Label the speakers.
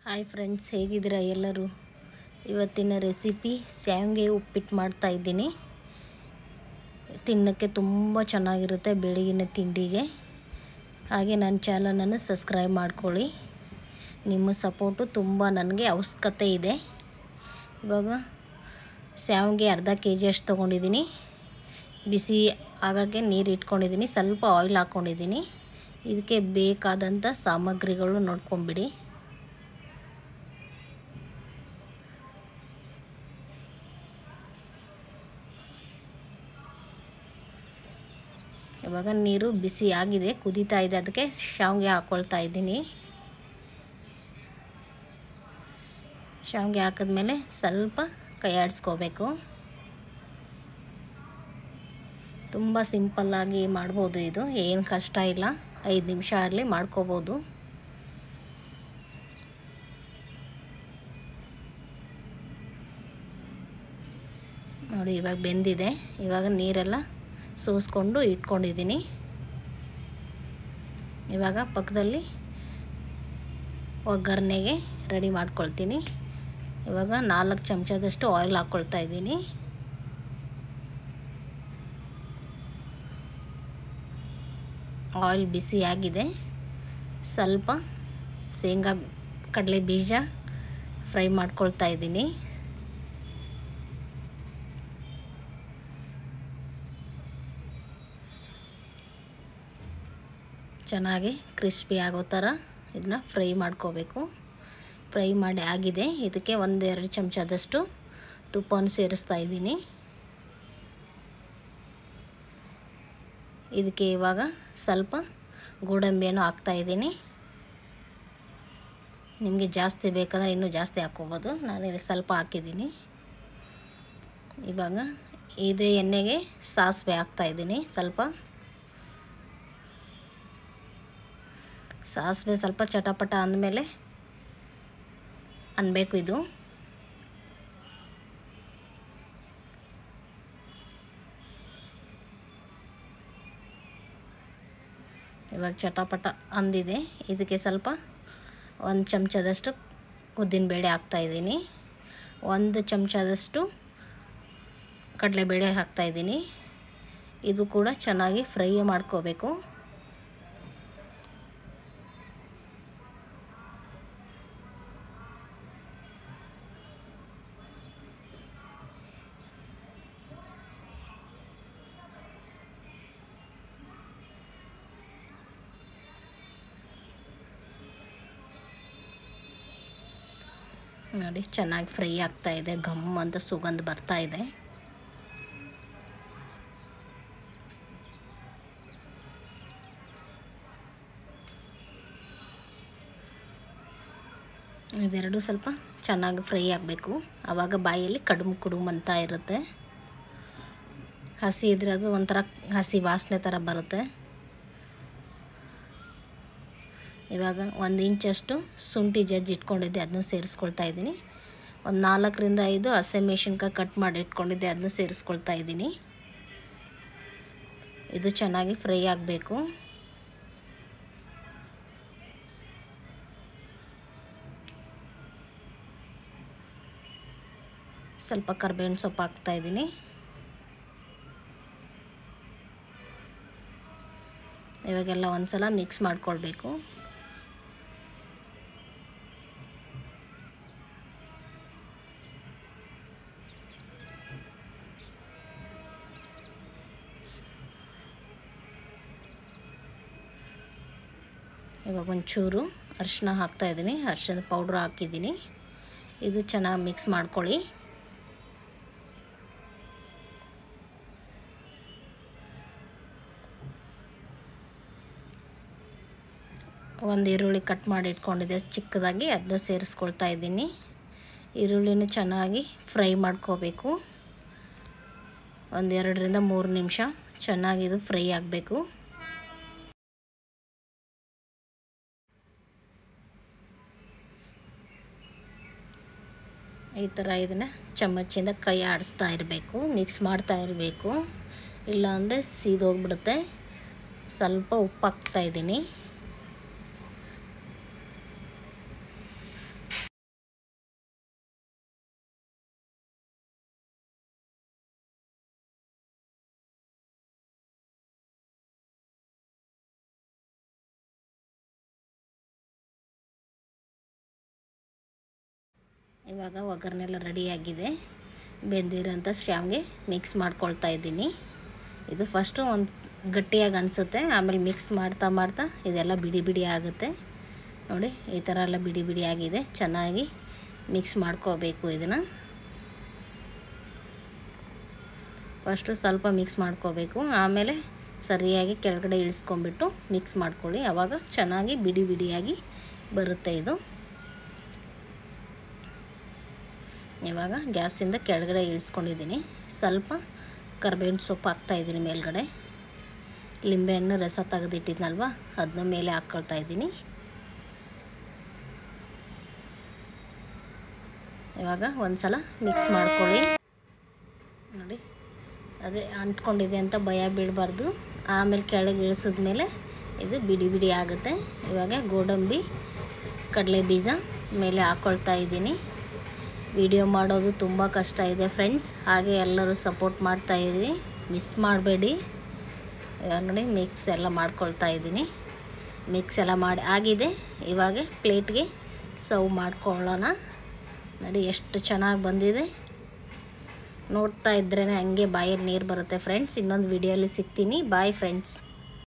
Speaker 1: hi friends ಹೇಗಿದ್ದೀರಾ ಎಲ್ಲರೂ ಇವತ್ತಿನ ರೆಸಿಪಿ ಸ್ಯಾವಿಗೆ ಉಪ್ಪಿಟ್ಟು ಮಾಡ್ತಾ ಇದ್ದೀನಿ ತಿನ್ನೋಕ್ಕೆ ತುಂಬ ಚೆನ್ನಾಗಿರುತ್ತೆ ಬೆಳಗಿನ ತಿಂಡಿಗೆ ಹಾಗೆ ನನ್ನ ಚಾನಲನ್ನು ಸಬ್ಸ್ಕ್ರೈಬ್ ಮಾಡ್ಕೊಳ್ಳಿ ನಿಮ್ಮ ಸಪೋರ್ಟು ತುಂಬ ನನಗೆ ಅವಶ್ಯಕತೆ ಇದೆ ಇವಾಗ ಸ್ಯಾವಿಗೆ ಅರ್ಧ ಕೆ ಜಿ ಅಷ್ಟು ತೊಗೊಂಡಿದ್ದೀನಿ ಬಿಸಿ ಆಗೋಕ್ಕೆ ನೀರು ಇಟ್ಕೊಂಡಿದ್ದೀನಿ ಸ್ವಲ್ಪ ಆಯಿಲ್ ಹಾಕ್ಕೊಂಡಿದ್ದೀನಿ ಇದಕ್ಕೆ ಬೇಕಾದಂಥ ಸಾಮಗ್ರಿಗಳು ನೋಡ್ಕೊಂಬಿಡಿ ಇವಾಗ ನೀರು ಬಿಸಿ ಆಗಿದೆ ಕುದೀತಾ ಇದೆ ಅದಕ್ಕೆ ಶಾವಿಗೆ ಹಾಕ್ಕೊಳ್ತಾ ಇದ್ದೀನಿ ಶಾವಿಗೆ ಹಾಕಿದ್ಮೇಲೆ ಸ್ವಲ್ಪ ಕೈ ಆಡಿಸ್ಕೋಬೇಕು ತುಂಬ ಸಿಂಪಲ್ಲಾಗಿ ಮಾಡ್ಬೋದು ಇದು ಏನು ಕಷ್ಟ ಇಲ್ಲ ಐದು ನಿಮಿಷ ಆಗಲಿ ಮಾಡ್ಕೋಬೋದು ನೋಡಿ ಇವಾಗ ಬೆಂದಿದೆ ಇವಾಗ ನೀರೆಲ್ಲ ಸೋಸ್ಕೊಂಡು ಇಟ್ಕೊಂಡಿದ್ದೀನಿ ಇವಾಗ ಪಕ್ಕದಲ್ಲಿ ಒಗ್ಗರಣೆಗೆ ರೆಡಿ ಮಾಡ್ಕೊಳ್ತೀನಿ ಇವಾಗ ನಾಲ್ಕು ಚಮಚದಷ್ಟು ಆಯಿಲ್ ಹಾಕ್ಕೊಳ್ತಾ ಇದ್ದೀನಿ ಆಯಿಲ್ ಬಿಸಿ ಆಗಿದೆ ಸ್ವಲ್ಪ ಶೇಂಗಾ ಕಡಲೆ ಬೀಜ ಫ್ರೈ ಮಾಡ್ಕೊಳ್ತಾ ಇದ್ದೀನಿ ಚೆನ್ನಾಗಿ ಕ್ರಿಸ್ಪಿ ಆಗೋ ಥರ ಇದನ್ನ ಫ್ರೈ ಮಾಡ್ಕೋಬೇಕು ಫ್ರೈ ಮಾಡಿ ಆಗಿದೆ ಇದಕ್ಕೆ ಒಂದೆರಡು ಚಮಚದಷ್ಟು ತುಪ್ಪವನ್ನು ಸೇರಿಸ್ತಾ ಇದ್ದೀನಿ ಇದಕ್ಕೆ ಇವಾಗ ಸ್ವಲ್ಪ ಗೋಡಂಬಿಯನ್ನು ಹಾಕ್ತಾಯಿದ್ದೀನಿ ನಿಮಗೆ ಜಾಸ್ತಿ ಬೇಕಾದರೆ ಇನ್ನೂ ಜಾಸ್ತಿ ಹಾಕ್ಕೋಬೋದು ನಾನಿಲ್ಲಿ ಸ್ವಲ್ಪ ಹಾಕಿದ್ದೀನಿ ಇವಾಗ ಇದೇ ಎಣ್ಣೆಗೆ ಸಾಸಿವೆ ಹಾಕ್ತಾಯಿದ್ದೀನಿ ಸ್ವಲ್ಪ ಸಾಸಿವೆ ಸ್ವಲ್ಪ ಚಟಪಟ ಅಂದಮೇಲೆ ಅನ್ಬೇಕು ಇದು ಇವಾಗ ಚಟಪಟ ಅಂದಿದೆ ಇದಕ್ಕೆ ಸ್ವಲ್ಪ ಒಂದು ಚಮಚದಷ್ಟು ಉದ್ದಿನಬೇಳೆ ಹಾಕ್ತಾಯಿದ್ದೀನಿ ಒಂದು ಚಮಚದಷ್ಟು ಕಡಲೆಬೇಳೆ ಹಾಕ್ತಾಯಿದ್ದೀನಿ ಇದು ಕೂಡ ಚೆನ್ನಾಗಿ ಫ್ರೈ ಮಾಡ್ಕೋಬೇಕು ನೋಡಿ ಚೆನ್ನಾಗಿ ಫ್ರೈ ಆಗ್ತಾ ಇದೆ ಘಮ್ ಅಂತ ಸುಗಂಧ ಬರ್ತಾ ಇದೆ ಇದೆರಡು ಸ್ವಲ್ಪ ಚೆನ್ನಾಗಿ ಫ್ರೈ ಆಗಬೇಕು ಆವಾಗ ಬಾಯಲ್ಲಿ ಕಡುಮು ಕುಡುಮು ಅಂತ ಇರುತ್ತೆ ಹಸಿ ಇದ್ರೆ ಅದು ಒಂಥರ ಹಸಿ ವಾಸನೆ ಥರ ಬರುತ್ತೆ ಇವಾಗ ಒಂದು ಇಂಚಷ್ಟು ಶುಂಠಿ ಜಜ್ಜಿ ಇಟ್ಕೊಂಡಿದ್ದೆ ಅದನ್ನು ಸೇರಿಸ್ಕೊಳ್ತಾ ಇದ್ದೀನಿ ಒಂದು ನಾಲ್ಕರಿಂದ ಐದು ಹಸಿಮೆಣ್ಸಿನ್ಕಾಯಿ ಕಟ್ ಮಾಡಿ ಇಟ್ಕೊಂಡಿದ್ದೆ ಅದನ್ನು ಸೇರಿಸ್ಕೊಳ್ತಾ ಇದ್ದೀನಿ ಇದು ಚೆನ್ನಾಗಿ ಫ್ರೈ ಆಗಬೇಕು ಸ್ವಲ್ಪ ಕರ್ಬೇವಿನ ಸೊಪ್ಪು ಹಾಕ್ತಾಯಿದ್ದೀನಿ ಇವಾಗೆಲ್ಲ ಒಂದು ಸಲ ಮಿಕ್ಸ್ ಮಾಡ್ಕೊಳ್ಬೇಕು ಇವಾಗ ಒಂಚೂರು ಅರಿಶಿನ ಹಾಕ್ತಾಯಿದ್ದೀನಿ ಅರಿಶಿನ ಪೌಡ್ರ್ ಹಾಕಿದ್ದೀನಿ ಇದು ಚೆನ್ನಾಗಿ ಮಿಕ್ಸ್ ಮಾಡ್ಕೊಳ್ಳಿ ಒಂದು ಈರುಳ್ಳಿ ಕಟ್ ಮಾಡಿ ಇಟ್ಕೊಂಡಿದ್ದೆ ಚಿಕ್ಕದಾಗಿ ಅದನ್ನು ಸೇರಿಸ್ಕೊಳ್ತಾ ಇದ್ದೀನಿ ಈರುಳ್ಳಿನೂ ಚೆನ್ನಾಗಿ ಫ್ರೈ ಮಾಡ್ಕೋಬೇಕು ಒಂದು ಎರಡರಿಂದ ಮೂರು ನಿಮಿಷ ಚೆನ್ನಾಗಿ ಇದು ಫ್ರೈ ಆಗಬೇಕು ಈ ಥರ ಇದನ್ನು ಚಮಚಿಂದ ಕೈ ಆಡಿಸ್ತಾ ಇರಬೇಕು ಮಿಕ್ಸ್ ಮಾಡ್ತಾ ಇರಬೇಕು ಇಲ್ಲಾಂದರೆ ಸೀದೋಗ್ಬಿಡುತ್ತೆ ಸ್ವಲ್ಪ ಉಪ್ಪು ಹಾಕ್ತಾಯಿದ್ದೀನಿ ಇವಾಗ ಒಗ್ಗರಣೆಲ್ಲ ರೆಡಿಯಾಗಿದೆ ಬೆಂದಿರೋಂಥ ಶ್ಯಾಮ್ಗೆ ಮಿಕ್ಸ್ ಮಾಡ್ಕೊಳ್ತಾ ಇದ್ದೀನಿ ಇದು ಫಸ್ಟು ಒಂದು ಗಟ್ಟಿಯಾಗಿ ಅನಿಸುತ್ತೆ ಆಮೇಲೆ ಮಿಕ್ಸ್ ಮಾಡ್ತಾ ಮಾಡ್ತಾ ಇದೆಲ್ಲ ಬಿಡಿ ಬಿಡಿ ಆಗುತ್ತೆ ನೋಡಿ ಈ ಥರ ಎಲ್ಲ ಬಿಡಿ ಬಿಡಿ ಆಗಿದೆ ಚೆನ್ನಾಗಿ ಮಿಕ್ಸ್ ಮಾಡ್ಕೋಬೇಕು ಇದನ್ನು ಫಸ್ಟು ಸ್ವಲ್ಪ ಮಿಕ್ಸ್ ಮಾಡ್ಕೋಬೇಕು ಆಮೇಲೆ ಸರಿಯಾಗಿ ಕೆಳಗಡೆ ಇಳಿಸ್ಕೊಂಬಿಟ್ಟು ಮಿಕ್ಸ್ ಮಾಡ್ಕೊಳ್ಳಿ ಆವಾಗ ಚೆನ್ನಾಗಿ ಬಿಡಿ ಬಿಡಿಯಾಗಿ ಬರುತ್ತೆ ಇದು ಇವಾಗ ಗ್ಯಾಸಿಂದ ಕೆಳಗಡೆ ಇಳಿಸ್ಕೊಂಡಿದ್ದೀನಿ ಸ್ವಲ್ಪ ಕರ್ಬೇವಿನ ಸೊಪ್ಪು ಹಾಕ್ತಾಯಿದ್ದೀನಿ ಮೇಲ್ಗಡೆ ಲಿಂಬೆಹಣ್ಣು ರಸ ತೆಗೆದಿಟ್ಟಿದ್ನಲ್ವ ಅದನ್ನ ಮೇಲೆ ಹಾಕ್ಕೊಳ್ತಾ ಇದ್ದೀನಿ ಇವಾಗ ಒಂದು ಸಲ ಮಿಕ್ಸ್ ಮಾಡ್ಕೊಳ್ಳಿ ನೋಡಿ ಅದೇ ಅಂಟ್ಕೊಂಡಿದೆ ಅಂತ ಭಯ ಬೀಳಬಾರ್ದು ಆಮೇಲೆ ಕೆಳಗೆ ಇಳಿಸಿದ್ಮೇಲೆ ಇದು ಬಿಡಿ ಬಿಡಿ ಆಗುತ್ತೆ ಇವಾಗ ಗೋಡಂಬಿ ಕಡಲೆ ಬೀಜ ಮೇಲೆ ಹಾಕ್ಕೊಳ್ತಾ ಇದ್ದೀನಿ ವಿಡಿಯೋ ಮಾಡೋದು ತುಂಬ ಕಷ್ಟ ಇದೆ ಫ್ರೆಂಡ್ಸ್ ಹಾಗೆ ಎಲ್ಲರೂ ಸಪೋರ್ಟ್ ಮಾಡ್ತಾ ಇದ್ದೀವಿ ಮಿಸ್ ಮಾಡಬೇಡಿ ಇವಾಗ ನೋಡಿ ಮಿಕ್ಸ್ ಎಲ್ಲ ಮಾಡ್ಕೊಳ್ತಾ ಇದ್ದೀನಿ ಮಿಕ್ಸ್ ಎಲ್ಲ ಮಾಡಿ ಆಗಿದೆ ಇವಾಗ ಪ್ಲೇಟ್ಗೆ ಸರ್ವ್ ಮಾಡ್ಕೊಳ್ಳೋಣ ನೋಡಿ ಎಷ್ಟು ಚೆನ್ನಾಗಿ ಬಂದಿದೆ ನೋಡ್ತಾ ಇದ್ರೇ ಹಂಗೆ ಬಾಯಲ್ಲಿ ನೀರು ಬರುತ್ತೆ ಫ್ರೆಂಡ್ಸ್ ಇನ್ನೊಂದು ವಿಡಿಯೋಲಿ ಸಿಗ್ತೀನಿ ಬಾಯ್ ಫ್ರೆಂಡ್ಸ್